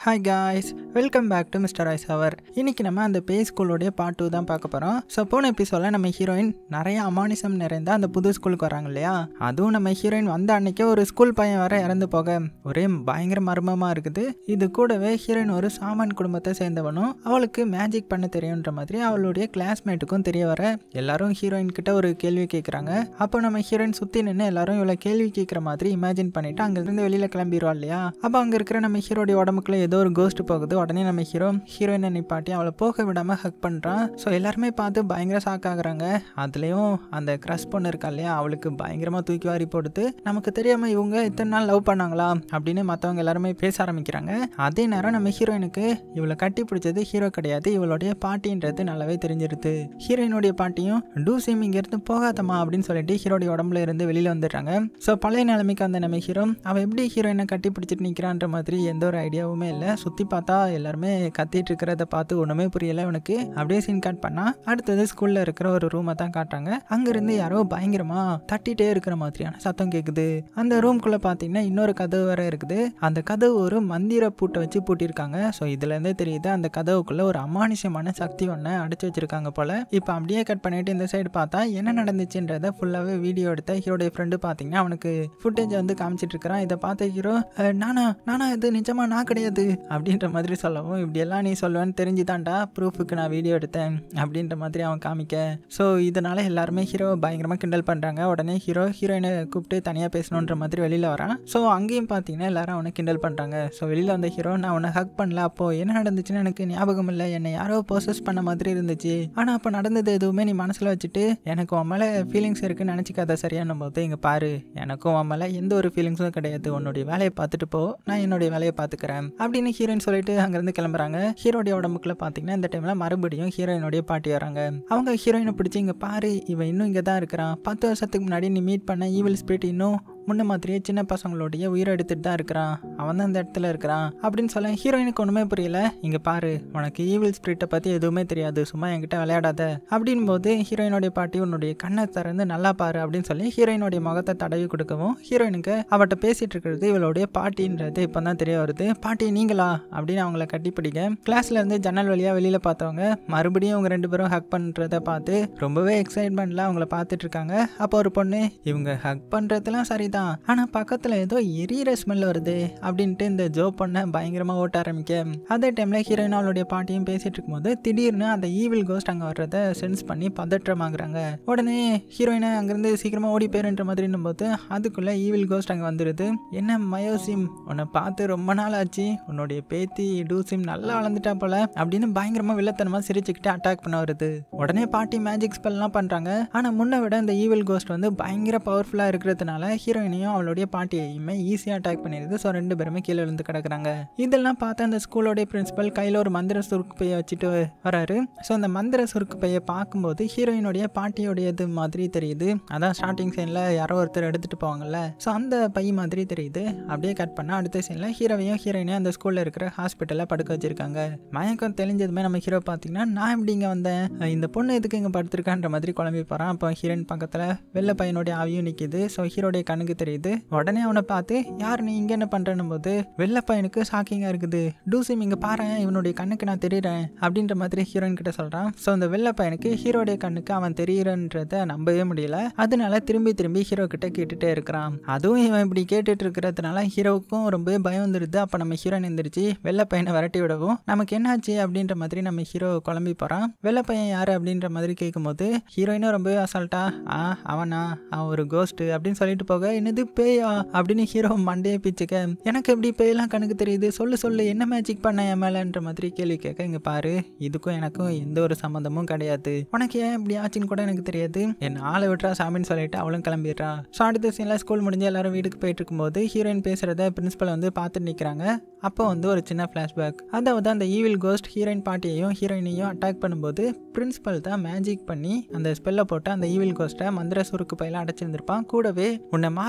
hi guys welcome back to Mister Ice அவர் இன்னைக்கு நம்ம அந்த பே ஸ்கூலோடைய பார்ட் டூ தான் பார்க்க போகிறோம் ஸோ போன எபிசோடில் நம்ம ஹீரோயின் நிறைய அமானிசம் நிறைந்த அந்த புது ஸ்கூலுக்கு வராங்க இல்லையா அதுவும் நம்ம ஹீரோயின் வந்த அன்னைக்கே ஒரு ஸ்கூல் பையன் வர இறந்து போக ஒரே பயங்கர மர்மமாக இருக்குது இது கூடவே ஹீரோயின் ஒரு சாமான் குடும்பத்தை சேர்ந்தவனும் அவளுக்கு மேஜிக் பண்ண தெரியுன்ற மாதிரி அவளுடைய கிளாஸ்மேட்டுக்கும் தெரிய வர எல்லாரும் ஹீரோயின் கிட்ட ஒரு கேள்வி கேட்குறாங்க அப்போ நம்ம ஹீரோயின் சுற்றி நின்று எல்லாரும் இவ்வளோ கேள்வி கேட்குற மாதிரி இமேஜின் பண்ணிட்டு அங்கேருந்து வெளியில் கிளம்பிடுவா இல்லையா அப்போ அங்கே இருக்கிற நம்ம ஹீரோடைய உடம்புக்குள்ள ஏதோ ஒரு கோஸ்ட் போகுது உடனே நம்ம ஹீரோ ஹீரோயினை நிப்பாட்டி அவளை போக விடாமல் ஹக் பண்ணுறான் ஸோ எல்லாருமே பார்த்து பயங்கர ஷாக் ஆகுறாங்க அதுலேயும் அந்த க்ரஷ் பொண்ணு இருக்கா இல்லையா அவளுக்கு பயங்கரமாக தூக்கி வாரி போடுது நமக்கு தெரியாமல் இவங்க இத்தனை நாள் லவ் பண்ணாங்களா அப்படின்னு மற்றவங்க எல்லாருமே பேச ஆரம்பிக்கிறாங்க அதே நேரம் நம்ம ஹீரோயினுக்கு இவளை கட்டி பிடிச்சது ஹீரோ கிடையாது இவளுடைய பாட்டின்றது நல்லாவே தெரிஞ்சிருது ஹீரோயினுடைய பாட்டியும் டூ சிம் இங்கேருந்து போகாதம்மா அப்படின்னு சொல்லிட்டு ஹீரோடைய உடம்புல இருந்து வெளியில் வந்துடுறாங்க ஸோ பழைய நிலைமைக்கு அந்த நம்ம ஹீரோ அவன் எப்படி ஹீரோயினை கட்டி பிடிச்சிட்டு நிற்கிறான்ற மாதிரி எந்த ஒரு ஐடியாவுமே இல்லை சுற்றி பார்த்தா எல்லாருமே கத்திட்டு இருக்கிறத பார்த்து ஒன்றுமே புரியல இவனுக்கு அப்படியே சீன் கட் பண்ணா அடுத்தது ஸ்கூலில் இருக்கிற ஒரு ரூமை தான் காட்டுறாங்க அங்கேருந்து யாரோ பயங்கரமா தட்டிட்டே இருக்கிற மாதிரியான சத்தம் கேட்குது அந்த ரூம்குள்ளே பார்த்தீங்கன்னா இன்னொரு கதவு வேற இருக்குது அந்த கதவு ஒரு மந்திர பூட்டை வச்சு பூட்டியிருக்காங்க ஸோ இதுலேருந்தே தெரியுது அந்த கதவுக்குள்ள ஒரு அமானுஷ்யமான சக்தி ஒன்று அடைச்சி வச்சிருக்காங்க போல இப்போ அப்படியே கட் பண்ணிட்டு இந்த சைடு பார்த்தா என்ன நடந்துச்சுன்றத ஃபுல்லாகவே வீடியோ எடுத்த ஹீரோடைய ஃப்ரெண்டு பார்த்தீங்கன்னா அவனுக்கு ஃபுட்டேஜ் வந்து காமிச்சிட்டு இருக்கிறான் இதை பார்த்த ஹீரோ "அஹ், நானா நானா இது நிஜமா நான் கிடையாது அப்படின்ற மாதிரி சொல்லவும் இப்படியெல்லாம் நீ சொல்லுவேன்னு தெரிஞ்சுதான்டா ப்ரூஃபுக்கு நான் வீடியோ எடுத்தேன் அப்படின்ற மாதிரி அவன் காமிக்க ஸோ இதனால எல்லாருமே ஹீரோவை பயங்கரமாக கிண்டல் பண்ணுறாங்க உடனே ஹீரோ ஹீரோயினை கூப்பிட்டு தனியாக பேசணுன்ற மாதிரி வெளியில் வரான் ஸோ அங்கேயும் பார்த்தீங்கன்னா எல்லாரும் அவனை கிண்டல் பண்ணுறாங்க ஸோ வெளியில் வந்த ஹீரோ நான் அவனை ஹக் பண்ணல அப்போ என்ன நடந்துச்சுன்னு எனக்கு ஞாபகம் இல்லை என்னை யாரோ ப்ரோசஸ் பண்ண மாதிரி இருந்துச்சு ஆனால் அப்போ நடந்தது எதுவுமே நீ மனசில் வச்சுட்டு எனக்கு உன் மேலே ஃபீலிங்ஸ் இருக்குன்னு நினச்சிக்காத சரியான போது இங்கே பாரு எனக்கும் உன் மேலே எந்த ஒரு ஃபீலிங்ஸும் கிடையாது உன்னுடைய வேலையை பார்த்துட்டு போ நான் என்னுடைய வேலையை பார்த்துக்கிறேன் அப்படின்னு ஹீரோயின் சொல்லிட்டு அங்கேருந்து கிளம்புறாங்க ஹீரோடைய உடம்புக்குள்ள பார்த்தீங்கன்னா இந்த டைமில் மறுபடியும் ஹீரோயினுடைய பாட்டி வராங்க அவங்க ஹீரோயினை பிடிச்சி இங்கே பாரு இவன் இன்னும் இங்கே தான் இருக்கிறான் பத்து வருஷத்துக்கு முன்னாடி நீ மீட் பண்ண ஈவில் ஸ்பிரிட் இன்னும் முன்ன மாதிரியே சின்ன பசங்களுடைய உயிரை எடுத்துட்டு தான் இருக்கிறான் அவன் தான் இந்த இடத்துல இருக்கிறான் அப்படின்னு சொல்ல ஹீரோயினுக்கு ஒன்றுமே புரியல இங்கே பாரு உனக்கு ஈவில் ஸ்பிரிட்டை பற்றி எதுவுமே தெரியாது சும்மா என்கிட்ட விளையாடாத அப்படின் போது ஹீரோயினுடைய பாட்டி உன்னுடைய கண்ணை திறந்து நல்லா பாரு அப்படின்னு சொல்லி ஹீரோயினுடைய முகத்தை தடவி கொடுக்கவும் ஹீரோயினுக்கு அவட்ட பேசிட்டு இருக்கிறது இவளுடைய பாட்டின்றது இப்போ தான் தெரிய வருது பாட்டி நீங்களா அப்படின்னு அவங்கள கட்டிப்பிடிக்க கிளாஸ்ல இருந்து ஜன்னல் வழியாக வெளியில் பார்த்தவங்க மறுபடியும் அவங்க ரெண்டு பேரும் ஹக் பண்ணுறத பார்த்து ரொம்பவே எக்ஸைட்மெண்ட்ல அவங்கள பார்த்துட்டு இருக்காங்க அப்போ ஒரு பொண்ணு இவங்க ஹக் பண்ணுறதுலாம் சரிதான் ஆனால் பக்கத்தில் ஏதோ எரியிற ஸ்மெல் வருது அப்படின்ட்டு இந்த ஜோ பொண்ணை பயங்கரமாக ஓட்ட ஆரம்பிக்க அதே டைமில் ஹீரோயின் அவளுடைய பாட்டியும் பேசிட்டு இருக்கும்போது திடீர்னு அந்த ஈவில் கோஸ்ட் அங்கே வர்றதை சென்ஸ் பண்ணி பதற்றமாகறாங்க உடனே ஹீரோயினை அங்கேருந்து சீக்கிரமாக ஓடி போயிருன்ற மாதிரின்னும் போது அதுக்குள்ளே ஈவில் கோஸ்ட் அங்கே வந்துடுது என்ன மயோசிம் உன்னை பார்த்து ரொம்ப நாள் ஆச்சு உன்னுடைய பேத்தி டூசிம் நல்லா வளர்ந்துட்டா போல அப்படின்னு பயங்கரமாக வில்லத்தனமாக சிரிச்சுக்கிட்டு அட்டாக் பண்ண வருது உடனே பாட்டி மேஜிக் ஸ்பெல்லாம் பண்ணுறாங்க ஆனால் முன்ன விட இந்த ஈவில் கோஸ்ட் வந்து பயங்கர பவர்ஃபுல்லாக இருக்கிறதுனால ஹீரோயினையும் அவளுடைய பாட்டியையுமே ஈஸியாக அட்டாக் பண்ணிடுது ஸோ ரெண்டு பேருமே கீழே விழுந்து கிடக்குறாங்க இதெல்லாம் பார்த்து அந்த ஸ்கூலோடைய பிரின்சிபல் கையில் ஒரு மந்திர சுருக்கு பையை வச்சுட்டு வராரு ஸோ அந்த மந்திர சுருக்கு பையை பார்க்கும்போது ஹீரோயினுடைய பாட்டியோடையது மாதிரி தெரியுது அதான் ஸ்டார்டிங் சீனில் யாரோ ஒருத்தர் எடுத்துகிட்டு போவாங்கல்ல ஸோ அந்த பை மாதிரி தெரியுது அப்படியே கட் பண்ணால் அடுத்த சீனில் ஹீரோவையும் ஹீரோயினையும் அந்த ஸ்கூலில் இருக்கிற ஹாஸ்பிட்டலில் படுக்க வச்சிருக்காங்க மயக்கம் தெளிஞ்சதுமே நம்ம ஹீரோ பார்த்தீங்கன்னா நான் எப்படி இங்கே வந்தேன் அஹ் இந்த பொண்ணு எதுக்கு இங்கே படுத்திருக்கான்ற மாதிரி குழம்பி போகிறான் அப்போ ஹீரோயின் பக்கத்தில் வெள்ளை பையனுடைய ஆவியும் நிற்கிது ஸோ ஹீரோடைய கண்ணுக்கு தெரியுது உடனே அவனை பார்த்து யார் நீ இங்கே என்ன பண்ணுறேன்னு போது வெள்ளை பையனுக்கு ஷாக்கிங்காக இருக்குது டூசிம் இங்கே பாரு இவனுடைய கண்ணுக்கு நான் தெரியுறேன் அப்படின்ற மாதிரி ஹீரோயின் கிட்ட சொல்கிறான் ஸோ அந்த வெள்ளை பையனுக்கு ஹீரோடைய கண்ணுக்கு அவன் தெரியுறன்றத நம்பவே முடியல அதனால திரும்பி திரும்பி ஹீரோ கிட்ட கேட்டுட்டே இருக்கிறான் அதுவும் இவன் இப்படி கேட்டுட்டு இருக்கிறதுனால ஹீரோவுக்கும் ரொம்ப பயம் வந்துடுது அப்போ நம்ம ஹீரோயின் எந்திரிச்சு வெள்ளை பையனை விரட்டி விடவும் நமக்கு என்னாச்சு அப்படின்ற மாதிரி நம்ம ஹீரோ குழம்பி போகிறான் வெள்ளை பையன் யார் அப்படின்ற மாதிரி கேட்கும்போது ஹீரோயினும் ரொம்பவே அசால்ட்டா ஆ அவனா அவன் ஒரு கோஸ்ட்டு அப்படின்னு சொல்லிட்டு போக என்னது பேயா அப்படின்னு ஹீரோ மண்டையை பிச்சுக்க எனக்கு எப்படி பேயெல்லாம் கணக்கு தெரியுது சொல்லு சொல்லு என்ன மேஜிக் பண்ண என் மேலன்ற மாதிரி கேள்வி கேட்க இங்கே பாரு இதுக்கும் எனக்கும் எந்த ஒரு சம்மந்தமும் கிடையாது உனக்கு ஏன் இப்படி ஆச்சுன்னு கூட எனக்கு தெரியாது என் ஆளை விட்டுறா சாமின்னு சொல்லிட்டு அவளும் கிளம்பிடுறா ஸோ அடுத்த சீனில் ஸ்கூல் முடிஞ்சு எல்லாரும் வீட்டுக்கு போயிட்டு இருக்கும்போது ஹீரோயின் பேசுகிறத பிரின்சிபல் வந்து பார்த்துட்டு நிற்கிறாங்க அப்போ வந்து ஒரு சின்ன ஃப்ளாஷ்பேக் அதாவது அந்த ஈவில் கோஸ்ட் ஹீரோயின் பாட்டியையும் ஹீரோயினையும் அட்டாக் பண்ணும்போது பிரின்சிபல் தான் மேஜிக் பண்ணி அந்த ஸ்பெல்லை போட்டு அந்த ஈவில் கோஸ்ட்டை மந்திர சுருக்கு பையில அடைச்சிருந்திருப்பான் கூடவே உன்னை மாற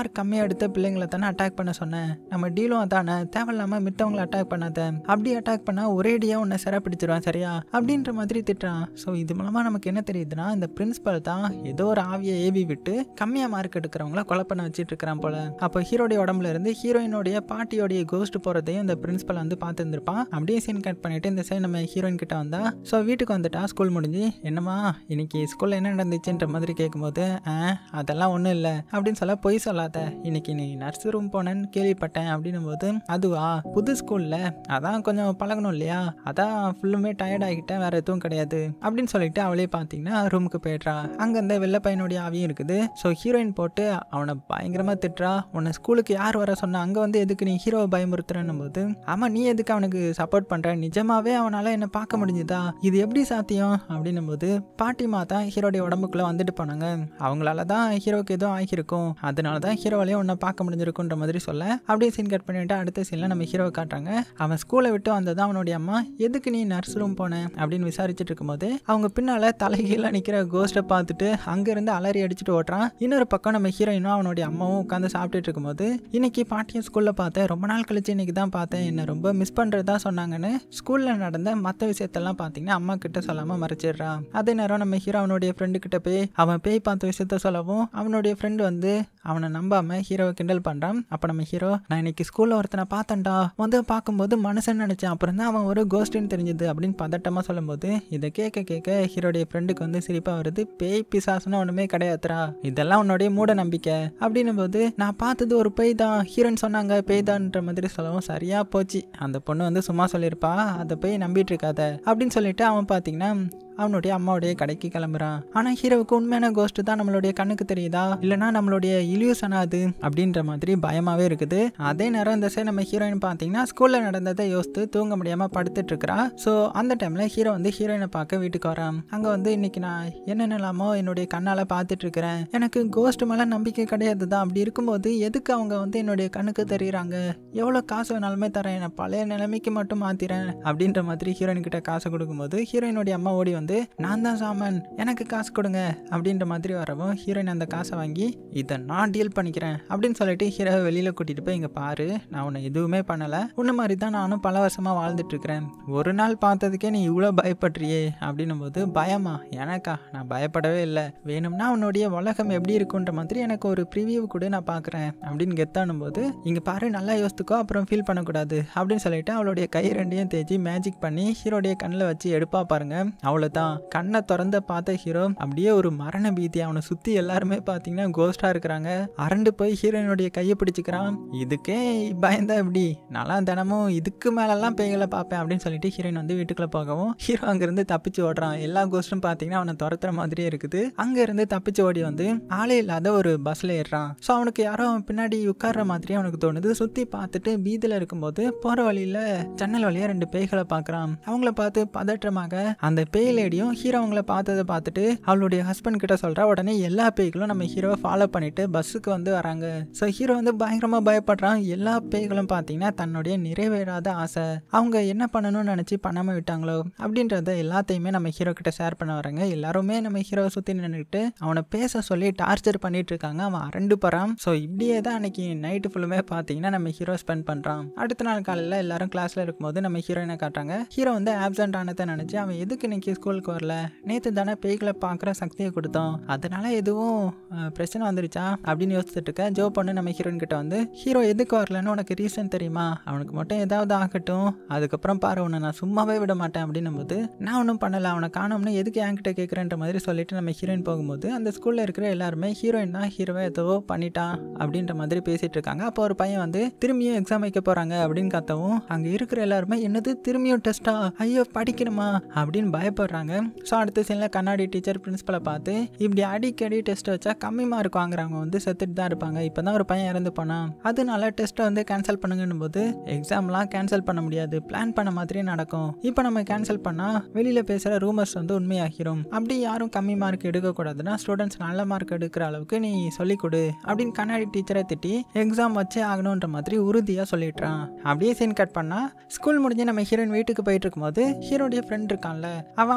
மார்க் கம்மியாக எடுத்த பிள்ளைங்களை தானே அட்டாக் பண்ண சொன்னேன் நம்ம டீலும் அதானே தேவையில்லாமல் மித்தவங்களை அட்டாக் பண்ணாத அப்படி அட்டாக் பண்ணால் ஒரேடியாக உன்னை சிறப்பிடிச்சிருவான் சரியா அப்படின்ற மாதிரி திட்டுறான் ஸோ இது மூலமாக நமக்கு என்ன தெரியுதுன்னா இந்த பிரின்சிபல் தான் ஏதோ ஒரு ஆவியை ஏவி விட்டு கம்மியாக மார்க் எடுக்கிறவங்கள கொலை பண்ண வச்சுட்டு இருக்கிறான் போல அப்போ ஹீரோடைய உடம்புல இருந்து ஹீரோயினுடைய பாட்டியோடைய கோஸ்ட் போகிறதையும் இந்த பிரின்சிபல் வந்து பார்த்துருந்துருப்பான் அப்படியே சீன் கட் பண்ணிட்டு இந்த சைடு நம்ம ஹீரோயின் கிட்ட வந்தா ஸோ வீட்டுக்கு வந்துட்டா ஸ்கூல் முடிஞ்சு என்னம்மா இன்னைக்கு ஸ்கூலில் என்ன நடந்துச்சுன்ற மாதிரி கேட்கும்போது ஆ அதெல்லாம் ஒன்றும் இல்லை அப்படின்னு சொல்ல பொய் சொல்லாத இன்னைக்கு நீ நர்ஸ் ரூம் போனேன்னு கேள்விப்பட்டேன் அப்படின்னும் போது அதுவா புது ஸ்கூலில் அதான் கொஞ்சம் பழகணும் இல்லையா அதான் ஃபுல்லுமே டயர்ட் ஆகிட்டேன் வேற எதுவும் கிடையாது அப்படின்னு சொல்லிட்டு அவளே பார்த்தீங்கன்னா ரூமுக்கு போயிடுறா அங்கே இந்த வெள்ளை பையனுடைய ஆவியும் இருக்குது ஸோ ஹீரோயின் போட்டு அவனை பயங்கரமாக திட்டுறா உன்னை ஸ்கூலுக்கு யார் வர சொன்னா அங்கே வந்து எதுக்கு நீ ஹீரோவை பயமுறுத்துறன்னும் போது ஆமாம் நீ எதுக்கு அவனுக்கு சப்போர்ட் பண்ணுற நிஜமாவே அவனால் என்ன பார்க்க முடிஞ்சுதா இது எப்படி சாத்தியம் அப்படின்னும் போது பாட்டிமா தான் ஹீரோடைய உடம்புக்குள்ளே வந்துட்டு போனாங்க அவங்களால தான் ஹீரோவுக்கு ஏதோ ஆகியிருக்கும் அதனால தான் ஹீரோவாலேயே உன்னை பார்க்க முடிஞ்சிருக்குன்ற மாதிரி சொல்ல அப்படியே சீன் கட் பண்ணிட்டு அடுத்த சீனில் நம்ம ஹீரோவை காட்டுறாங்க அவன் ஸ்கூலை விட்டு வந்தது அவனுடைய அம்மா எதுக்கு நீ நர்ஸ் ரூம் போன அப்படின்னு விசாரிச்சுட்டு இருக்கும்போது அவங்க பின்னால் தலைகீழ நிற்கிற கோஸ்ட்டை பார்த்துட்டு அங்கேருந்து அலறி அடிச்சுட்டு ஓட்டுறான் இன்னொரு பக்கம் நம்ம ஹீரோயினும் அவனுடைய அம்மாவும் உட்காந்து சாப்பிட்டுட்டு இருக்கும்போது இன்னைக்கு பாட்டியும் ஸ்கூலில் பார்த்தேன் ரொம்ப நாள் கழிச்சு இன்னைக்கு தான் பார்த்தேன் என்னை ரொம்ப மிஸ் பண்ணுறதா சொன்னாங்கன்னு ஸ்கூலில் நடந்த மற்ற விஷயத்தெல்லாம் பார்த்தீங்கன்னா அம்மா கிட்ட சொல்லாமல் மறைச்சிடுறான் அதே நேரம் நம்ம ஹீரோ அவனுடைய ஃப்ரெண்டு கிட்ட போய் அவன் பேய் பார்த்த விஷயத்த சொல்லவும் அவனுடைய ஃப்ரெண்டு வந்து அவனை நம்பாம ஹீரோவை கிண்டல் பண்ணுறான் அப்போ நம்ம ஹீரோ நான் இன்னைக்கு ஸ்கூலில் ஒருத்தனை பார்த்தேன்டா வந்து பார்க்கும்போது மனுஷன் நினச்சேன் அப்புறம் தான் அவன் ஒரு கோஸ்ட்னு தெரிஞ்சது அப்படின்னு பதட்டமாக சொல்லும்போது இதை கேட்க கேட்க ஹீரோடைய ஃப்ரெண்டுக்கு வந்து சிரிப்பாக வருது பேய் பிசாசுன்னு ஒன்றுமே கிடையாதுரா இதெல்லாம் உன்னுடைய மூட நம்பிக்கை அப்படின்னும் போது நான் பார்த்தது ஒரு பேய் தான் ஹீரோயின் சொன்னாங்க பேய் தான்ன்ற மாதிரி சொல்லவும் சரியா போச்சு அந்த பொண்ணு வந்து சும்மா சொல்லியிருப்பா அதை போய் நம்பிட்டு இருக்காத அப்படின்னு சொல்லிட்டு அவன் பார்த்தீங்கன்னா அவனுடைய அம்மாவுடைய கடைக்கு கிளம்புறான் ஆனால் ஹீரோவுக்கு உண்மையான கோஸ்ட் தான் நம்மளுடைய கண்ணுக்கு தெரியுதா இல்லைனா நம்மளுடைய இல்யூஷனா அது அப்படின்ற மாதிரி பயமாகவே இருக்குது அதே நேரம் இந்த சைடு நம்ம ஹீரோயின் பார்த்தீங்கன்னா ஸ்கூலில் நடந்ததை யோசித்து தூங்க முடியாமல் படுத்துட்டு இருக்கிறா ஸோ அந்த டைமில் ஹீரோ வந்து ஹீரோயினை பார்க்க வீட்டுக்கு வரான் அங்கே வந்து இன்னைக்கு நான் என்னென்னலாமோ என்னுடைய கண்ணால் பார்த்துட்டு இருக்கிறேன் எனக்கு கோஸ்ட் மேலே நம்பிக்கை கிடையாது தான் அப்படி இருக்கும்போது எதுக்கு அவங்க வந்து என்னுடைய கண்ணுக்கு தெரியுறாங்க எவ்வளோ காசு வேணாலுமே தரேன் என்னை பழைய நிலைமைக்கு மட்டும் மாத்திரேன் அப்படின்ற மாதிரி ஹீரோயின் கிட்ட காசு கொடுக்கும்போது ஹீரோயினுடைய அம்மா ஓடி வந்து நான் தான் சாமன் எனக்கு காசு கொடுங்க அப்படின்ற மாதிரி வரவும் ஹீரோயின் அந்த காசை வாங்கி இதை நான் டீல் பண்ணிக்கிறேன் அப்படின்னு சொல்லிட்டு ஹீரோவை வெளியில் கூட்டிகிட்டு போய் இங்கே பாரு நான் உன்னை எதுவுமே பண்ணலை உன்ன மாதிரி தான் நானும் பல வருஷமாக வாழ்ந்துட்டு இருக்கிறேன் ஒரு நாள் பார்த்ததுக்கே நீ இவ்வளோ பயப்படுறியே அப்படின்னும் போது பயமா எனக்கா நான் பயப்படவே இல்லை வேணும்னா உன்னுடைய உலகம் எப்படி இருக்குன்ற மாதிரி எனக்கு ஒரு ப்ரிவியூ கூட நான் பார்க்குறேன் அப்படின்னு கெத்தானும் போது இங்கே பாரு நல்லா யோசித்துக்கோ அப்புறம் ஃபீல் பண்ணக்கூடாது அப்படின்னு சொல்லிட்டு அவளுடைய கை ரெண்டையும் தேய்ச்சி மேஜிக் பண்ணி ஹீரோடைய கண்ணில் வச்சு எடுப்பா பாருங்க அவ்வளோதான் கண்ணை திறந்த பார்த்த ஹீரோ அப்படியே ஒரு மரண பீதி அவனை சுற்றி எல்லாருமே பார்த்தீங்கன்னா கோஸ்டாக இருக்கிறாங்க அரண்டு போய் ஹீரோயினுடைய கையை பிடிச்சிக்கிறான் இதுக்கே பயந்தா எப்படி நான்லாம் தினமும் இதுக்கு மேலெல்லாம் பேய்களை பார்ப்பேன் அப்படின்னு சொல்லிட்டு ஹீரோயின் வந்து வீட்டுக்குள்ளே போகவும் ஹீரோ அங்கேருந்து தப்பிச்சு ஓடுறான் எல்லா கோஸ்ட்டும் பார்த்தீங்கன்னா அவனை துரத்துற மாதிரியே இருக்குது அங்கேருந்து தப்பிச்சு ஓடி வந்து ஆளே இல்லாத ஒரு பஸ்ஸில் ஏறுறான் ஸோ அவனுக்கு யாரோ அவன் பின்னாடி உட்கார்ற மாதிரியே அவனுக்கு தோணுது சுற்றி பார்த்துட்டு பீதியில் இருக்கும்போது போகிற வழியில் ஜன்னல் வழியாக ரெண்டு பேய்களை பார்க்குறான் அவங்கள பார்த்து பதற்றமாக அந்த பேய் லேடியும் ஹீரோ அவங்கள பார்த்ததை பார்த்துட்டு அவளுடைய ஹஸ்பண்ட் கிட்ட சொல்கிறா உடனே எல்லா பேய்களும் நம்ம ஹீரோவை ஃபாலோ பண்ணிட்டு பஸ்ஸுக்கு வந்து வராங்க ஸோ ஹீரோ வந்து பயங்கரமாக பயப்படுறான் எல்லா பேய்களும் பார்த்தீங்கன்னா தன்னுடைய நிறைவேறாத ஆசை அவங்க என்ன பண்ணணும்னு நினச்சி பண்ணாமல் விட்டாங்களோ அப்படின்றத எல்லாத்தையுமே நம்ம ஹீரோ கிட்ட ஷேர் பண்ண வராங்க எல்லாருமே நம்ம ஹீரோவை சுற்றி நின்றுக்கிட்டு அவனை பேச சொல்லி டார்ச்சர் பண்ணிட்டு இருக்காங்க அவன் அரண்டு போகிறான் ஸோ இப்படியே தான் அன்னைக்கு நைட்டு ஃபுல்லுமே பார்த்தீங்கன்னா நம்ம ஹீரோ ஸ்பெண்ட் பண்ணுறான் அடுத்த நாள் காலையில் எல்லாரும் கிளாஸில் இருக்கும்போது நம்ம ஹீரோயினை காட்டுறாங்க ஹீரோ வந்து ஆப்சென்ட் ஆனதை நினச்சி அவன் எதுக்கு இன்னைக்கு ஸ்கூலுக்கு வரல நேற்று தானே பேய்களை பார்க்குற சக்தியை கொடுத்தோம் அதனால எதுவும் அஹ், பிரச்சனை வந்துருச்சா அப்படின்னு யோசிச்சுட்டு இருக்க ஜோ பொண்ணு நம்ம ஹீரோயின் கிட்ட வந்து ஹீரோ எதுக்கு வரலன்னு உனக்கு ரீசன் தெரியுமா அவனுக்கு மட்டும் ஏதாவது ஆகட்டும் அதுக்கப்புறம் பாரு உன்னை நான் சும்மாவே விட மாட்டேன் அப்படின்னும் போது நான் ஒன்றும் பண்ணல அவனை காணோம்னு எதுக்கு என்கிட்ட கேட்குறேன்ற மாதிரி சொல்லிட்டு நம்ம ஹீரோயின் போகும்போது அந்த ஸ்கூலில் இருக்கிற எல்லாருமே ஹீரோயின் தான் ஹீரோவை ஏதோ பண்ணிட்டான் அப்படின்ற மாதிரி பேசிட்டு இருக்காங்க அப்போ ஒரு பையன் வந்து திரும்பியும் எக்ஸாம் வைக்க போறாங்க அப்படின்னு கத்தவும் அங்கே இருக்கிற எல்லாருமே என்னது திரும்பியும் டெஸ்டா ஐயோ படிக்கணுமா அப்படின்னு பயப்படுறாங்க ஸோ அடுத்த சீனில் கண்ணாடி டீச்சர் பிரின்ஸ்பலை பார்த்து இப்படி அடிக்கடி டெஸ்ட் வச்சா கம்மி மார்க் வாங்குறவங்க வந்து செத்துட்டு தான் இருப்பாங்க இப்போ தான் ஒரு பையன் இறந்து போனான் அதனால டெஸ்ட்டை வந்து கேன்சல் பண்ணுங்கன்னும் போது எக்ஸாம்லாம் கேன்சல் பண்ண முடியாது பிளான் பண்ண மாதிரியே நடக்கும் இப்போ நம்ம கேன்சல் பண்ணால் வெளியில் பேசுகிற ரூமர்ஸ் வந்து உண்மையாகிரும் அப்படி யாரும் கம்மி மார்க் எடுக்கக்கூடாதுன்னா ஸ்டூடெண்ட்ஸ் நல்ல மார்க் எடுக்கிற அளவுக்கு நீ சொல்லிக் கொடு அப்படின்னு கண்ணாடி டீச்சரை திட்டி எக்ஸாம் வச்சே ஆகணுன்ற மாதிரி உறுதியாக சொல்லிடுறான் அப்படியே சீன் கட் பண்ணால் ஸ்கூல் முடிஞ்சு நம்ம ஹீரோயின் வீட்டுக்கு போயிட்டு இருக்கும்போது ஹீரோடைய ஃப்ரெண்ட் இருக்கான்ல அவன்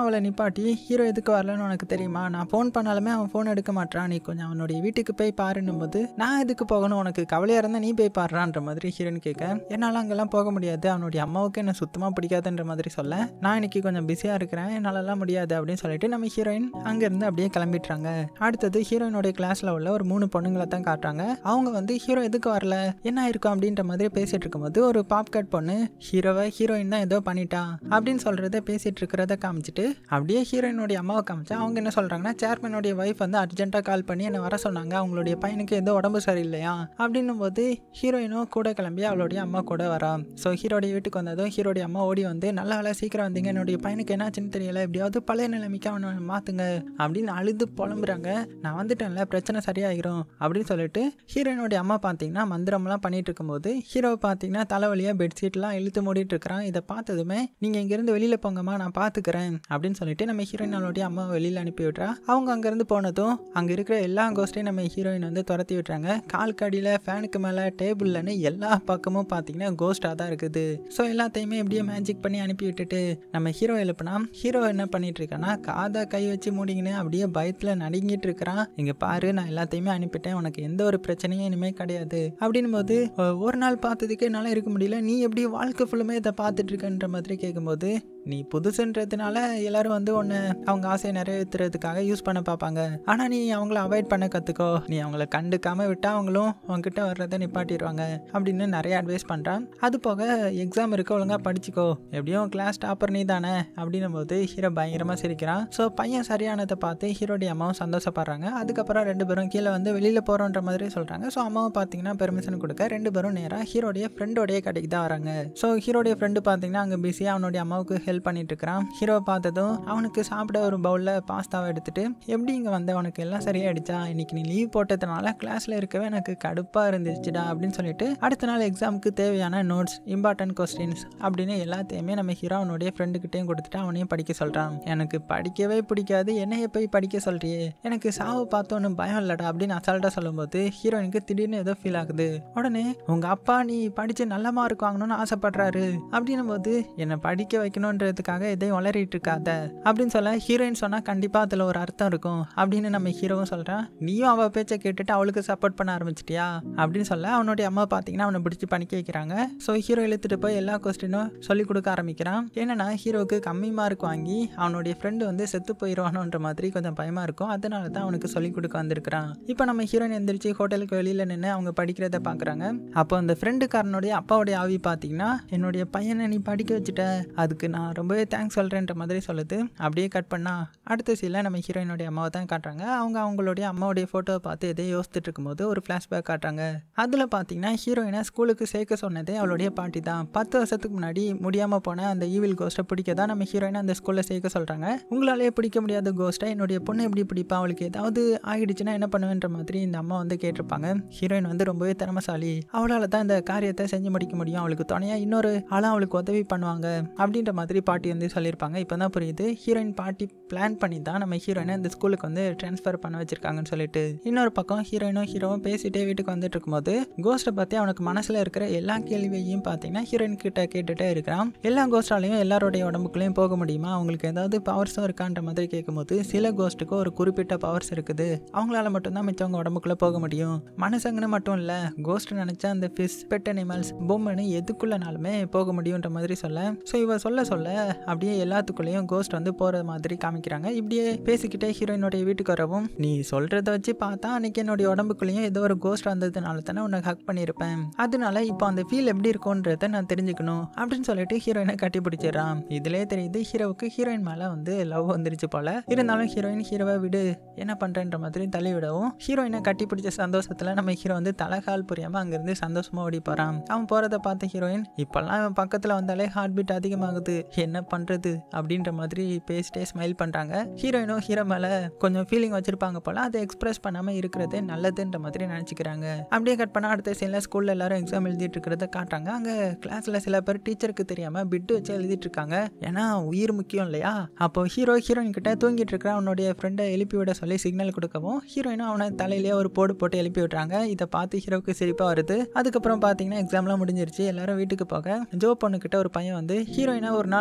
அவளை நிப்பாட்டி ஹீரோ எதுக்கு வரலன்னு உனக்கு தெரியுமா நான் ஃபோன் பண்ணாலுமே அவன் ஃபோன் எடுக்க மாட்டான் நீ கொஞ்சம் அவனுடைய வீட்டுக்கு போய் பாருன்னும் போது நான் எதுக்கு போகணும் உனக்கு கவலையாக இருந்தால் நீ போய் பாடுறான்ற மாதிரி ஹீரோயின் கேட்க என்னால் அங்கெல்லாம் போக முடியாது அவனுடைய அம்மாவுக்கு என்ன சுத்தமாக பிடிக்காதுன்ற மாதிரி சொல்ல நான் இன்னைக்கு கொஞ்சம் பிஸியாக இருக்கிறேன் என்னாலலாம் முடியாது அப்படின்னு சொல்லிட்டு நம்ம ஹீரோயின் அங்கேருந்து அப்படியே கிளம்பிட்டுறாங்க அடுத்தது ஹீரோயினுடைய கிளாஸில் உள்ள ஒரு மூணு பொண்ணுங்களை தான் காட்டுறாங்க அவங்க வந்து ஹீரோ எதுக்கு வரல என்ன இருக்கும் அப்படின்ற மாதிரி பேசிட்டு இருக்கும்போது ஒரு பாப்கட் பொண்ணு ஹீரோவை ஹீரோயின் தான் ஏதோ பண்ணிட்டா அப்படின்னு சொல்கிறத பேசிட்டு இருக்கிறத காமிச்சிட்டு அப்படியே ஹீரோயினுடைய அம்மாவை காமிச்சா அவங்க என்ன சொல்கிறாங்கன்னா சேர்மனுடைய ஒய்ஃப் வந்து அர்ஜென்ட்டாக கால் பண்ணி என்னை வர சொன்னாங்க அவங்களுடைய பையனுக்கு ஏதோ உடம்பு சரியில்லையா அப்படின்னும் போது ஹீரோயினும் கூட கிளம்பி அவளுடைய அம்மா கூட வரா ஸோ ஹீரோடைய வீட்டுக்கு வந்ததும் ஹீரோடைய அம்மா ஓடி வந்து நல்ல வேலை சீக்கிரம் வந்தீங்க என்னுடைய பையனுக்கு என்னாச்சுன்னு தெரியல எப்படியாவது பழைய நிலைமைக்கு அவனை மாற்றுங்க அப்படின்னு அழுது புலம்புறாங்க நான் வந்துட்டேன்ல பிரச்சனை சரியாயிரும் அப்படின்னு சொல்லிட்டு ஹீரோயினுடைய அம்மா பார்த்தீங்கன்னா மந்திரம்லாம் பண்ணிட்டு இருக்கும்போது ஹீரோ பார்த்தீங்கன்னா தலைவலியாக பெட்ஷீட்லாம் இழுத்து மூடிட்டு இருக்கிறான் இதை பார்த்ததுமே நீங்கள் இங்கேருந்து வெளியில் போங்கம்மா நான் பார்த்துக்கிறேன் அப்படின்னு சொல்லிட்டு நம்ம ஹீரோயின் அவளுடைய அம்மா வெளியில் அனுப்பி விட்றா அவங்க அங்கேருந்து போனதும் அங்கே இருக்கிற எல்லா கோஸ்ட்டையும் நம்ம ஹீரோயின் வந்து துரத்தி விட்டுறாங்க கால் கடியில் ஃபேனுக்கு மேலே டேபிள்லன்னு எல்லா பக்கமும் பார்த்தீங்கன்னா கோஸ்டாக தான் இருக்குது ஸோ எல்லாத்தையுமே எப்படியே மேஜிக் பண்ணி அனுப்பி விட்டுட்டு நம்ம ஹீரோ எழுப்புனா ஹீரோ என்ன பண்ணிட்டு இருக்கான்னா காதை கை வச்சு மூடிங்கன்னு அப்படியே பயத்தில் நடுங்கிட்டு இருக்கிறான் இங்கே பாரு நான் எல்லாத்தையுமே அனுப்பிட்டேன் உனக்கு எந்த ஒரு பிரச்சனையும் இனிமேல் கிடையாது அப்படின்னும் போது "ஒ- ஒரு நாள் பார்த்ததுக்கு என்னால் இருக்க முடியல நீ எப்படி வாழ்க்கை ஃபுல்லுமே இதை பார்த்துட்டு இருக்கன்ற மாதிரி கேட்கும்போது நீ புதுசுன்றதுனால எல்லாரும் வந்து உன்னை அவங்க ஆசையை நிறைவேற்றுறதுக்காக யூஸ் பண்ண பார்ப்பாங்க ஆனால் நீ அவங்கள அவாய்ட் பண்ண கற்றுக்கோ நீ அவங்கள கண்டுக்காம விட்டா அவங்களும் உன்கிட்ட வர்றதை நிப்பாட்டிடுவாங்க அப்படின்னு நிறைய அட்வைஸ் பண்ணுறான் அது போக எக்ஸாம் இருக்க ஒழுங்காக படிச்சுக்கோ எப்படியும் கிளாஸ் டாப்பர் நீ தானே அப்படின்னும் போது ஹீரோ பயங்கரமாக சிரிக்கிறான் ஸோ பையன் சரியானதை பார்த்து ஹீரோடைய அம்மாவும் சந்தோஷப்படுறாங்க அதுக்கப்புறம் ரெண்டு பேரும் கீழே வந்து வெளியில் போகிறோன்ற மாதிரி சொல்கிறாங்க ஸோ அம்மாவும் பார்த்தீங்கன்னா பெர்மிஷன் கொடுக்க ரெண்டு பேரும் நேராக ஹீரோடைய ஃப்ரெண்டோடைய கடைக்கு தான் வராங்க ஸோ ஹீரோடைய ஃப்ரெண்டு பார்த்தீங்கன்னா அங்கே பிஸியாக அவனுடைய அம்மாவுக்கு ஹெல்ப் பண்ணிட்டு இருக்கிறான் ஹீரோவை பார்த்ததும் அவனுக்கு சாப்பிட ஒரு பவுலில் பாஸ்தாவை எடுத்துட்டு எப்படி இங்கே வந்த உனக்கு எல்லாம் சரியாயிடுச்சா இன்னைக்கு நீ லீவ் போட்டதுனால கிளாஸில் இருக்கவே எனக்கு கடுப்பாக இருந்துச்சுடா அப்படின்னு சொல்லிட்டு அடுத்த நாள் எக்ஸாமுக்கு தேவையான நோட்ஸ் இம்பார்ட்டன்ட் கொஸ்டின்ஸ் அப்படின்னு எல்லாத்தையுமே நம்ம ஹீரோ அவனுடைய ஃப்ரெண்டுக்கிட்டையும் கொடுத்துட்டு அவனையும் படிக்க சொல்கிறான் எனக்கு படிக்கவே பிடிக்காது என்னைய போய் படிக்க சொல்றியே எனக்கு சாவு பார்த்தோன்னு பயம் இல்லடா அப்படின்னு அசால்ட்டாக சொல்லும்போது ஹீரோயினுக்கு திடீர்னு ஏதோ ஃபீல் ஆகுது உடனே உங்கள் அப்பா நீ படித்து நல்ல மார்க் வாங்கணும்னு ஆசைப்படுறாரு அப்படின்னும் போது என்னை படிக்க வைக்கணுன்றதுக்காக எதையும் வளரிட்டு இருக்காத அப்படின்னு சொல்ல ஹீரோயின் சொன்னால் கண்டிப்பாக அதில் ஒரு அர்த்தம் இருக்கும் அப்படின்னு நம்ம ஹீரோவும் சொல்கிறான் நீயும் அவள் பேச்சை கேட்டுட்டு அவளுக்கு சப்போர்ட் பண்ண ஆரம்பிச்சிட்டியா அப்படின்னு சொல்ல அவனுடைய அம்மா பார்த்தீங்கன்னா அவனை பிடிச்சி படிக்க வைக்கிறாங்க ஸோ ஹீரோ இழுத்துட்டு போய் எல்லா கொஸ்டினும் சொல்லி கொடுக்க ஆரம்பிக்கிறான் என்னன்னா ஹீரோவுக்கு கம்மி மார்க் வாங்கி அவனுடைய ஃப்ரெண்டு வந்து செத்து போயிடுவானோன்ற மாதிரி கொஞ்சம் பயமாக இருக்கும் அதனால தான் அவனுக்கு சொல்லி கொடுக்க வந்திருக்கிறான் இப்போ நம்ம ஹீரோயின் எந்திரிச்சு ஹோட்டலுக்கு வெளியில் நின்று அவங்க படிக்கிறத பார்க்குறாங்க அப்போ அந்த ஃப்ரெண்டுக்காரனுடைய அப்பாவுடைய ஆவி பார்த்தீங்கன்னா என்னுடைய பையனை நீ படிக்க வச்சுட்ட அதுக்கு நான் ரொம்பவே தேங்க்ஸ் சொல்கிறேன்ற மாதிரி சொல்லுது அப்படியே கட் பண்ணா அடுத்த சீனில் நம்ம ஹீரோயினுடைய அம்மாவை தான் காட்டுறாங்க அவங்க அவங்களுடைய அம்மாவுடைய ஃபோட்டோவை பார்த்து எதையோ யோசிச்சுட்டு இருக்கும்போது ஒரு ஃப்ளாஷ்பேக் காட்டுறாங்க அதில் பார்த்தீங்கன்னா ஹீரோயினை ஸ்கூலுக்கு சேர்க்க சொன்னதே அவளுடைய பாட்டி தான் பத்து வருஷத்துக்கு முன்னாடி முடியாமல் போன அந்த ஈவில் கோஸ்ட்டை பிடிக்க தான் நம்ம ஹீரோயினை அந்த ஸ்கூலில் சேர்க்க சொல்கிறாங்க உங்களாலே பிடிக்க முடியாத கோஸ்ட்டை என்னுடைய பொண்ணு எப்படி பிடிப்பா அவளுக்கு ஏதாவது ஆகிடுச்சுன்னா என்ன பண்ணுவேன்ற மாதிரி இந்த அம்மா வந்து கேட்டிருப்பாங்க ஹீரோயின் வந்து ரொம்பவே திறமசாலி அவளால் தான் இந்த காரியத்தை செஞ்சு முடிக்க முடியும் அவளுக்கு துணையாக இன்னொரு ஆளாக அவளுக்கு உதவி பண்ணுவாங்க அப்படின்ற மாதிரி பாட்டி வந்து சொல்லியிருப்பாங்க இப்போ தான் புரியுது ஹீரோயின் பாட்டி பிளான் பண்ணி தான் நம்ம ஹீரோயினை இந்த ஸ்கூலுக்கு வந்து ட்ரான்ஸ்ஃபர் பண்ண வச்சிருக்காங்கன்னு சொல்லிட்டு இன்னொரு பக்கம் ஹீரோயினும் ஹீரோவும் பேசிட்டே வீட்டுக்கு வந்துட்டு இருக்கும்போது கோஸ்ட்டை பற்றி அவனுக்கு மனசில் இருக்கிற எல்லா கேள்வியையும் பார்த்தீங்கன்னா ஹீரோயின் கிட்ட கேட்டுட்டே இருக்கிறான் எல்லா கோஸ்டாலையும் எல்லாருடைய உடம்புக்குள்ளேயும் போக முடியுமா அவங்களுக்கு ஏதாவது பவர்ஸும் இருக்கான்ற மாதிரி கேட்கும்போது சில கோஸ்ட்டுக்கு ஒரு குறிப்பிட்ட பவர்ஸ் இருக்குது அவங்களால மட்டும்தான் மிச்சவங்க உடம்புக்குள்ளே போக முடியும் மனுஷங்கன்னு மட்டும் இல்லை கோஸ்ட் நினச்சா அந்த ஃபிஷ் பெட் அனிமல்ஸ் பொம்மைன்னு எதுக்குள்ளனாலுமே போக முடியுன்ற மாதிரி சொல்ல ஸோ இவ சொல்ல சொல்ல அப்படியே எல்லாத்துக்குள்ளேயும் கோஸ்ட் வந்து போகிற மாதிரி காமிக்கிறாங்க இப்படியே பேசிக்கிட்டே ஹீரோயினுடைய வீட்டுக்கு வரவும் நீ சொல்கிறத வச்சு பார்த்தா அன்னைக்கு என்னுடைய உடம்புக்குள்ளேயும் ஏதோ ஒரு கோஸ்ட் வந்ததுனால தானே உன்னை ஹக் பண்ணியிருப்பேன் அதனால இப்போ அந்த ஃபீல் எப்படி இருக்கும்ன்றத நான் தெரிஞ்சுக்கணும் அப்படின்னு சொல்லிட்டு ஹீரோயினை கட்டி பிடிச்சிடறான் இதுலேயே தெரியுது ஹீரோவுக்கு ஹீரோயின் மேலே வந்து லவ் வந்துருச்சு போல இருந்தாலும் ஹீரோயின் ஹீரோவை விடு என்ன பண்ணுறன்ற மாதிரி தள்ளி விடவும் ஹீரோயினை கட்டி பிடிச்ச சந்தோஷத்தில் நம்ம ஹீரோ வந்து தலைகால் புரியாமல் அங்கேருந்து சந்தோஷமாக ஓடி போகிறான் அவன் போகிறத பார்த்த ஹீரோயின் இப்போல்லாம் அவன் பக்கத்தில் வந்தாலே ஹார்ட் பீட் அதிகமாகுது என்ன பண்ணுறது அப்படின்ற மாதிரி பேசிட்டே ஸ்மைல் பண்ணுறாங்க ஹீரோயினும் ஹீரோ மேலே கொஞ்சம் ஃபீலிங் வச்சுருப்பாங்க போல் அதை எக்ஸ்பிரஸ் பண்ணாமல் இருக்கிறதே நல்லதுன்ற மாதிரி நினச்சிக்கிறாங்க அப்படியே கட் பண்ணால் அடுத்த சீனில் ஸ்கூலில் எல்லாரும் எக்ஸாம் எழுதிட்டு இருக்கிறத காட்டுறாங்க அங்கே கிளாஸில் சில பேர் டீச்சருக்கு தெரியாமல் பிட்டு வச்சு எழுதிட்டு இருக்காங்க ஏன்னா உயிர் முக்கியம் இல்லையா அப்போ ஹீரோ ஹீரோயின் கிட்ட தூங்கிட்டு இருக்கிற அவனுடைய ஃப்ரெண்டை எழுப்பி விட சொல்லி சிக்னல் கொடுக்கவும் ஹீரோயினும் அவனை தலையிலேயே ஒரு போடு போட்டு எழுப்பி விட்றாங்க இதை பார்த்து ஹீரோவுக்கு சிரிப்பாக வருது அதுக்கப்புறம் பார்த்தீங்கன்னா எக்ஸாம்லாம் முடிஞ்சிருச்சு எல்லாரும் வீட்டுக்கு போக ஜோ பொண்ணுக்கிட்ட ஒரு பையன் வந்து ஹீரோயினை ஒரு நாள்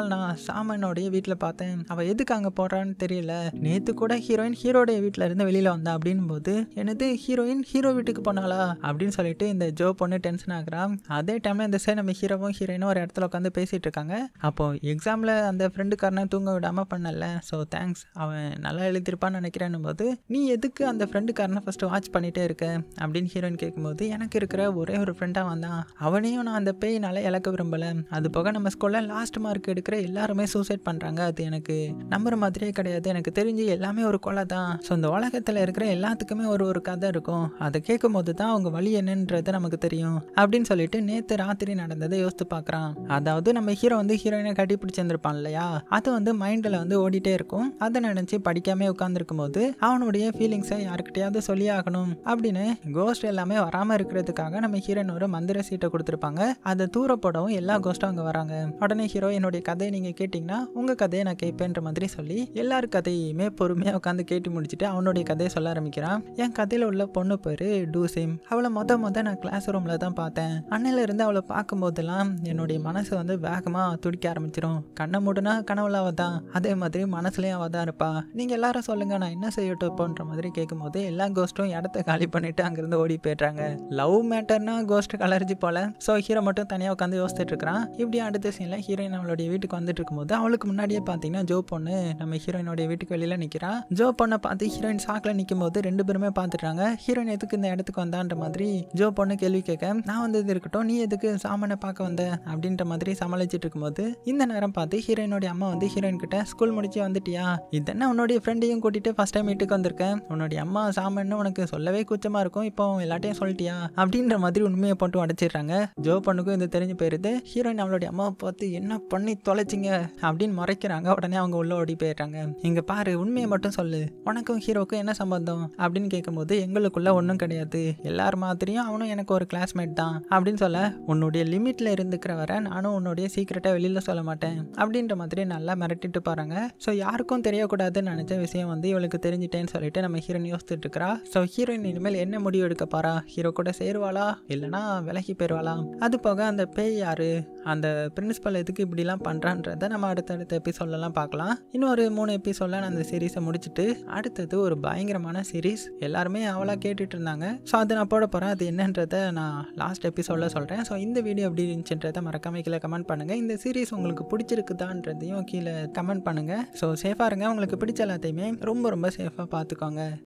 நாள் நான் சாமனோடைய வீட்டில் பார்த்தேன் அவள் எதுக்கு அங்கே போடுறான்னு தெரியல நேற்று கூட ஹீரோயின் ஹீரோடைய வீட்டில் இருந்து வெளியில் வந்தா அப்படின்னும் போது என்னது ஹீரோயின் ஹீரோ வீட்டுக்கு போனாளா அப்படின்னு சொல்லிட்டு இந்த ஜோ பொண்ணு டென்ஷன் ஆகுறான் அதே டைமில் இந்த சைடு நம்ம ஹீரோவும் ஹீரோயினும் ஒரு இடத்துல உட்காந்து பேசிகிட்டு இருக்காங்க அப்போ எக்ஸாமில் அந்த ஃப்ரெண்டுக்காரனை தூங்க விடாமல் பண்ணல ஸோ தேங்க்ஸ் அவன் நல்லா எழுதியிருப்பான்னு நினைக்கிறேன்னும் போது நீ எதுக்கு அந்த ஃப்ரெண்டுக்காரனை ஃபஸ்ட்டு வாட்ச் பண்ணிகிட்டே இருக்க அப்படின்னு ஹீரோயின் கேட்கும்போது எனக்கு இருக்கிற ஒரே ஒரு ஃப்ரெண்டாக வந்தான் அவனையும் நான் அந்த பேயினால இழக்க விரும்பலை அது போக நம்ம ஸ்கூலில் லாஸ்ட் மார்க் எடுக்கிற எல்லாருமே சூசைட் பண்ணுறாங்க அது எனக்கு நம்புற மாதிரியே கிடையாது எனக்கு தெரிஞ்சு எல்லாமே ஒரு கொலை தான் ஸோ இந்த உலகத்தில் இருக்கிற எல்லாத்துக்குமே ஒரு ஒரு கதை இருக்கும் அதை கேட்கும் போது தான் அவங்க வழி என்னன்றது நமக்கு தெரியும் அப்படின்னு சொல்லிட்டு நேற்று ராத்திரி நடந்ததை யோசித்து பார்க்குறான் அதாவது நம்ம ஹீரோ வந்து ஹீரோயினை கட்டி பிடிச்சிருந்துருப்பான் இல்லையா அது வந்து மைண்டில் வந்து ஓடிட்டே இருக்கும் அதை நினச்சி படிக்காம உட்காந்துருக்கும் போது அவனுடைய ஃபீலிங்ஸை யாருக்கிட்டையாவது சொல்லி ஆகணும் அப்படின்னு கோஸ்ட் எல்லாமே வராமல் இருக்கிறதுக்காக நம்ம ஹீரோயின் ஒரு மந்திர சீட்டை கொடுத்துருப்பாங்க அதை தூர போடவும் எல்லா கோஸ்ட்டும் அங்கே வராங்க உடனே ஹீரோ என்னுடைய கதையை நீங்கள் கேட்டிங்கன்னா உங்கள் கதையை நான் கேட்பேன்ற மாதிரி சொல்லி எல்லார் கதையுமே பொறுமையாக உட்காந்து கேட்டு முடிச்சுட்டு அவனுடைய கதையை சொல்ல ஆரம்பிக்கிறான் என் கதையில் உள்ள பொண்ணு பேர் டூசிம் அவளை மொத மொத நான் கிளாஸ் ரூமில் தான் பார்த்தேன் அன்னையில இருந்து அவளை பார்க்கும்போதெல்லாம் என்னுடைய மனசு வந்து வேகமாக துடிக்க ஆரம்பிச்சிடும் கண்ணை மூடுனா கனவுல அவள் தான் அதே மாதிரி மனசுலேயும் அவள் தான் இருப்பா நீங்கள் எல்லாரும் சொல்லுங்க நான் என்ன செய்யட்டும் இப்போன்ற மாதிரி கேட்கும்போது எல்லா கோஸ்ட்டும் இடத்த காலி பண்ணிட்டு அங்கேருந்து ஓடி போயிடுறாங்க லவ் மேட்டர்னா கோஸ்ட் கலர்ஜி போல ஸோ ஹீரோ மட்டும் தனியாக உட்காந்து யோசிச்சுட்டு இருக்கிறான் இப்படி அடுத்த சீனில் ஹீரோயின் அவளுடைய வீட்டுக்கு வந்துட்டு இருக்கும்போது அவளுக்கு முன்னாடியே பார்த்தீங்கன்னா ஜோ பொண்ணு நம்ம ஹீரோயினுடைய வீட்டுக்கு வெளியில் நிற்கிறா ஜோ பொண்ணை பார்த்து ஹீரோயின் சாக்கில் நிற்கும் போது ரெண்டு பேருமே பார்த்துட்டாங்க ஹீரோயின் எதுக்கு இந்த இடத்துக்கு வந்தான்ற மாதிரி ஜோ பொண்ணு கேள்வி கேட்க நான் வந்தது இருக்கட்டும் நீ எதுக்கு சாமனை பார்க்க வந்த அப்படின்ற மாதிரி சமாளிச்சுட்டு இருக்கும்போது இந்த நேரம் பார்த்து ஹீரோயினுடைய அம்மா வந்து ஹீரோயின் கிட்ட ஸ்கூல் முடிச்சு வந்துட்டியா இதென்ன உன்னுடைய ஃப்ரெண்டையும் கூட்டிட்டு ஃபர்ஸ்ட் டைம் வீட்டுக்கு வந்திருக்கேன் உன்னுடைய அம்மா சாமன்னு உனக்கு சொல்லவே கூச்சமா இருக்கும் இப்போ எல்லாட்டையும் சொல்லிட்டியா அப்படின்ற மாதிரி உண்மையை போட்டு உடச்சிடுறாங்க ஜோ பொண்ணுக்கும் இது தெரிஞ்சு போயிருது ஹீரோயின் அவளுடைய அம்மாவை பார்த்து என்ன பண்ணி தொலைச்சிங்க அப்படின்னு முறைக்கிறாங்க உடனே அவங்க உள்ள ஓடி போயிடுறாங்க இங்க பாரு உண்மையை மட்டும் சொல்லு உனக்கும் ஹீரோக்கும் என்ன சம்பந்தம் அப்படின்னு கேட்கும்போது எங்களுக்குள்ள ஒன்றும் கிடையாது எல்லார் மாதிரியும் அவனும் எனக்கு ஒரு கிளாஸ்மேட் தான் அப்படின்னு சொல்ல உன்னுடைய லிமிட்ல இருந்துக்கிற வர நானும் உன்னுடைய சீக்கிரட்டை வெளியில சொல்ல மாட்டேன் அப்படின்ற மாதிரி நல்லா மிரட்டிட்டு போறாங்க ஸோ யாருக்கும் தெரியக்கூடாதுன்னு நினைச்ச விஷயம் வந்து இவளுக்கு தெரிஞ்சிட்டேன்னு சொல்லிட்டு நம்ம ஹீரோயின் யோசிச்சுட்டு இருக்கிறா ஸோ ஹீரோயின் இனிமேல் என்ன முடிவு எடுக்க போறா ஹீரோ கூட சேருவாளா இல்லைனா விலகி போயிடுவாளா அது போக அந்த பேய் யாரு அந்த பிரின்சிபல் எதுக்கு இப்படிலாம் பண்ணுறான்றத நம்ம அடுத்தடுத்த எபிசோட்லலாம் பார்க்கலாம் இன்னும் ஒரு மூணு எபிசோடில் நான் அந்த சீரீஸை முடிச்சுட்டு அடுத்தது ஒரு பயங்கரமான சீரீஸ் எல்லாருமே அவளாக கேட்டுட்டு இருந்தாங்க ஸோ அது நான் போட போகிறேன் அது என்னன்றதை நான் லாஸ்ட் எபிசோடில் சொல்கிறேன் ஸோ இந்த வீடியோ எப்படி இருந்துச்சுன்றதை மறக்காம கீழே கமெண்ட் பண்ணுங்கள் இந்த சீரீஸ் உங்களுக்கு பிடிச்சிருக்குதான்றதையும் கீழே கமெண்ட் பண்ணுங்கள் ஸோ சேஃபாக இருங்க உங்களுக்கு பிடிச்ச எல்லாத்தையுமே ரொம்ப ரொம்ப சேஃபாக பார்த்துக்கோங்க